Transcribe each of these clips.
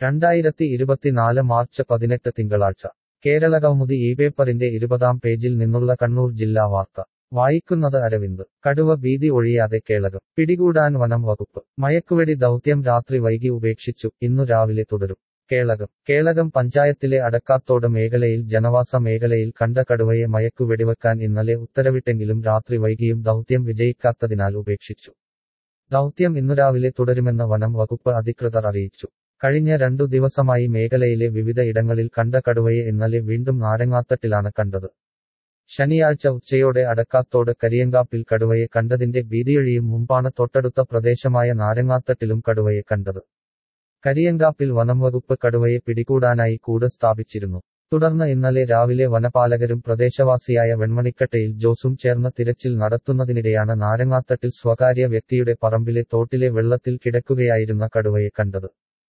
രണ്ടായിരത്തി ഇരുപത്തിനാല് മാർച്ച് പതിനെട്ട് തിങ്കളാഴ്ച കേരള കൗമുദി ഈ പേപ്പറിന്റെ ഇരുപതാം പേജിൽ നിന്നുള്ള കണ്ണൂർ ജില്ലാ വാർത്ത വായിക്കുന്നത് അരവിന്ദ് കടുവ ഭീതി ഒഴിയാതെ കേളകം പിടികൂടാൻ വനം വകുപ്പ് മയക്കുവെടി ദൗത്യം രാത്രി വൈകി ഉപേക്ഷിച്ചു ഇന്നു രാവിലെ തുടരും കേളകം കേളകം പഞ്ചായത്തിലെ അടക്കാത്തോട് മേഖലയിൽ ജനവാസ മേഖലയിൽ കണ്ട കടുവയെ മയക്കു വെടിവെക്കാൻ ഇന്നലെ ഉത്തരവിട്ടെങ്കിലും രാത്രി വൈകിയും ദൗത്യം വിജയിക്കാത്തതിനാൽ ഉപേക്ഷിച്ചു ദൗത്യം ഇന്നു രാവിലെ തുടരുമെന്ന് വനം വകുപ്പ് അധികൃതർ അറിയിച്ചു കഴിഞ്ഞ രണ്ടു ദിവസമായി മേഖലയിലെ വിവിധ ഇടങ്ങളിൽ കണ്ട കടുവയെ ഇന്നലെ വീണ്ടും നാരങ്ങാത്തട്ടിലാണ് കണ്ടത് ശനിയാഴ്ച ഉച്ചയോടെ അടക്കാത്തോട് കരിയങ്കാപ്പിൽ കടുവയെ കണ്ടതിന്റെ ഭീതിയൊഴിയും മുമ്പാണ് തൊട്ടടുത്ത പ്രദേശമായ നാരങ്ങാത്തട്ടിലും കടുവയെ കണ്ടത് കരിയങ്കാപ്പിൽ വനംവകുപ്പ് കടുവയെ പിടികൂടാനായി കൂട് സ്ഥാപിച്ചിരുന്നു തുടർന്ന് ഇന്നലെ രാവിലെ വനപാലകരും പ്രദേശവാസിയായ വെൺമണിക്കട്ടയിൽ ജോസും ചേർന്ന് തിരച്ചിൽ നടത്തുന്നതിനിടെയാണ് നാരങ്ങാത്തട്ടിൽ സ്വകാര്യ വ്യക്തിയുടെ പറമ്പിലെ തോട്ടിലെ വെള്ളത്തിൽ കിടക്കുകയായിരുന്ന കടുവയെ കണ്ടത്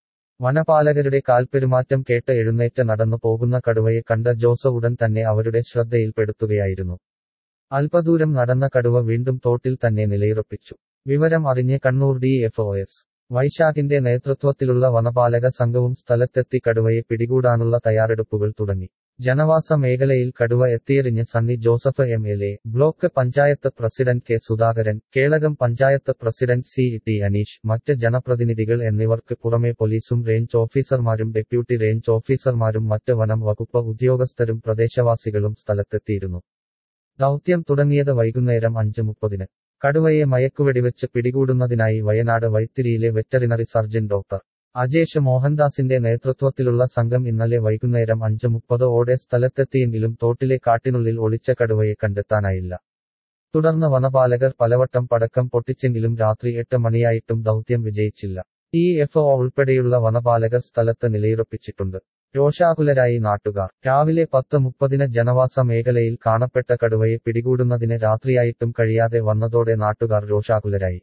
വനപാലകരുടെ കാൽപെരുമാറ്റം കേട്ട് എഴുന്നേറ്റ് നടന്നു പോകുന്ന കടുവയെ കണ്ട ജോസ ഉടൻ തന്നെ അവരുടെ ശ്രദ്ധയിൽപ്പെടുത്തുകയായിരുന്നു അല്പദൂരം നടന്ന കടുവ വീണ്ടും തോട്ടിൽ തന്നെ നിലയുറപ്പിച്ചു വിവരം അറിഞ്ഞ് Kannur D F O S വൈശാഖിന്റെ നേതൃത്വത്തിലുള്ള വനപാലക സംഘവും സ്ഥലത്തെത്തി കടുവയെ പിടികൂടാനുള്ള തയ്യാറെടുപ്പുകൾ തുടങ്ങി ജനവാസ മേഖലയിൽ കടുവ എത്തിയെറിഞ്ഞ് Sunny Joseph M L A block panchayat president K Sudhakaran Kelakam panchayat president C T Aneesh മറ്റ് ജനപ്രതിനിധികൾ എന്നിവർക്ക് പുറമെ പോലീസും റേഞ്ച് ഓഫീസർമാരും ഡെപ്യൂട്ടി റേഞ്ച് ഓഫീസർമാരും മറ്റ് വനം വകുപ്പ് ഉദ്യോഗസ്ഥരും പ്രദേശവാസികളും സ്ഥലത്തെത്തിയിരുന്നു ദൗത്യം തുടങ്ങിയത് വൈകുന്നേരം അഞ്ച് മുപ്പതിന് കടുവയെ മയക്കുവെടിവെച്ച് പിടികൂടുന്നതിനായി വയനാട് വൈത്തിരിയിലെ വെറ്ററിനറി സർജൻ ഡോക്ടർ അജേഷ് മോഹൻദാസിന്റെ നേതൃത്വത്തിലുള്ള സംഘം ഇന്നലെ വൈകുന്നേരം അഞ്ച് മുപ്പത് ഓടെ സ്ഥലത്തെത്തിയെങ്കിലും തോട്ടിലെ കാട്ടിനുള്ളിൽ ഒളിച്ച കടുവയെ കണ്ടെത്താനായില്ല തുടർന്ന് വനപാലകർ പലവട്ടം പടക്കം പൊട്ടിച്ചെങ്കിലും രാത്രി എട്ട് മണിയായിട്ടും ദൗത്യം വിജയിച്ചില്ല ഈ എഫ് ഒ ഉൾപ്പെടെയുള്ള വനപാലകർ സ്ഥലത്ത് നിലയുറപ്പിച്ചിട്ടുണ്ട് രോഷാകുലരായി നാട്ടുകാർ രാവിലെ പത്ത് മുപ്പതിന് ജനവാസ മേഖലയിൽ കാണപ്പെട്ട കടുവയെ പിടികൂടുന്നതിന് രാത്രിയായിട്ടും കഴിയാതെ വന്നതോടെ നാട്ടുകാർ രോഷാകുലരായി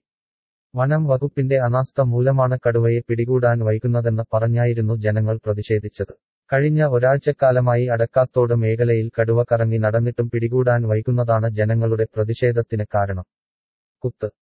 വനം വകുപ്പിന്റെ അനാസ്ഥ മൂലമാണ് കടുവയെ പിടികൂടാൻ വൈകുന്നതെന്ന് പറഞ്ഞായിരുന്നു ജനങ്ങൾ പ്രതിഷേധിച്ചത് കഴിഞ്ഞ ഒരാഴ്ചക്കാലമായി അടക്കാത്തോട് മേഖലയിൽ കടുവ കറങ്ങി നടന്നിട്ടും പിടികൂടാൻ വൈകുന്നതാണ് ജനങ്ങളുടെ പ്രതിഷേധത്തിന് കാരണം കുത്ത്